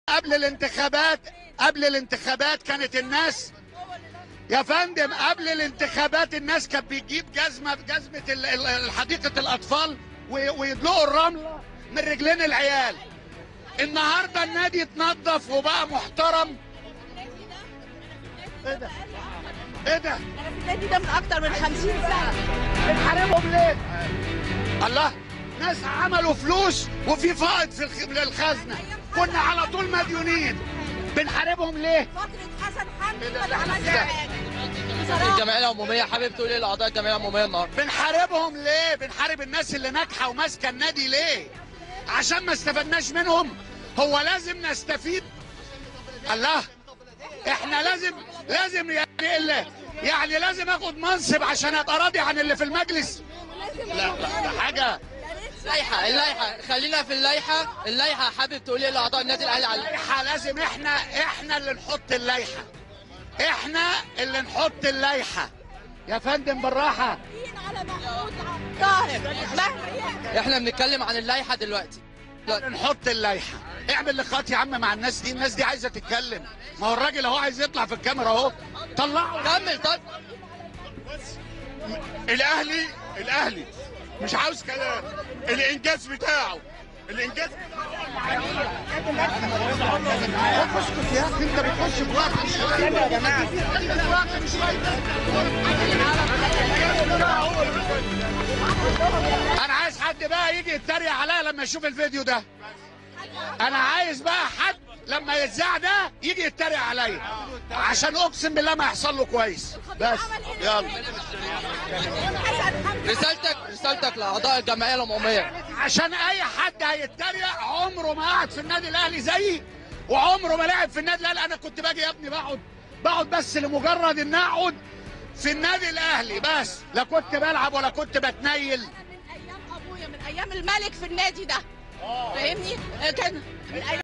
قبل الانتخابات قبل الانتخابات كانت الناس يا فندم قبل الانتخابات الناس كانت بتجيب جزمه جزمه ال- ال- حديقه الاطفال وي- ويدلقوا الرمله من رجلين العيال النهارده النادي اتنظف وبقى محترم ايه ده ايه ده انا في النادي ده من اكتر من 50 سنه بنحاربهم ليه الله ناس عملوا فلوس وفي فائض في الخ- الخزنه كنا على طول مديونين بنحاربهم ليه فتره حسن حمدي ده- ما ده- عملش ده- حاجه بصراحه الجمعيه العموميه حابب تقول ايه لاعضاء الجمعيه العموميه النهارده؟ بنحاربهم ليه بنحارب الناس اللي ناجحه وماسكه النادي ليه عشان ما استفدناش منهم هو لازم نستفيد الله احنا لازم لازم يعني اللي يعني لازم اخد منصب عشان ابقى راضي عن اللي في المجلس لا لا ده حاجه اللائحه اللائحه خلينا في اللائحه اللائحه حابب تقول ايه لاعضاء النادي الاهلي على اللائحه لازم احنا احنا اللي نحط اللائحه احنا اللي نحط اللائحه يا فندم بالراحه على محمود طاهر مهما يعمل احنا بنتكلم عن اللائحه دلوقتي دلوقتي. نحط اللائحه اعمل لقاءات يا عم مع الناس دي الناس دي عايزه تتكلم ما هو الراجل اهو عايز يطلع في الكاميرا اهو طلعه كمل طب الاهلي الاهلي مش عاوز كلام الانجاز بتاعه الانجاز اسكت يا اخي انت بتخش في وقت مش فايده يا جماعه وقت مش فايده انا عايز حد بقى يجي يتريق عليا لما يشوف الفيديو ده انا عايز بقى حد لما يتذاع ده يجي يتريق عليا عشان اقسم بالله ما يحصل له كويس بس يلا حسن حمدي رسالتك رسالتك لاعضاء الجمعيه العموميه عشان اي حد هيتريق عمره ما قعد في النادي الاهلي زيي وعمره ما لعب في النادي الاهلي انا كنت باجي يا ابني بقعد بقعد بس لمجرد ان اقعد في النادي الاهلي بس لا كنت بلعب ولا كنت بتنيل من ايام ابويا من ايام الملك في النادي ده فاهمني كان من ايام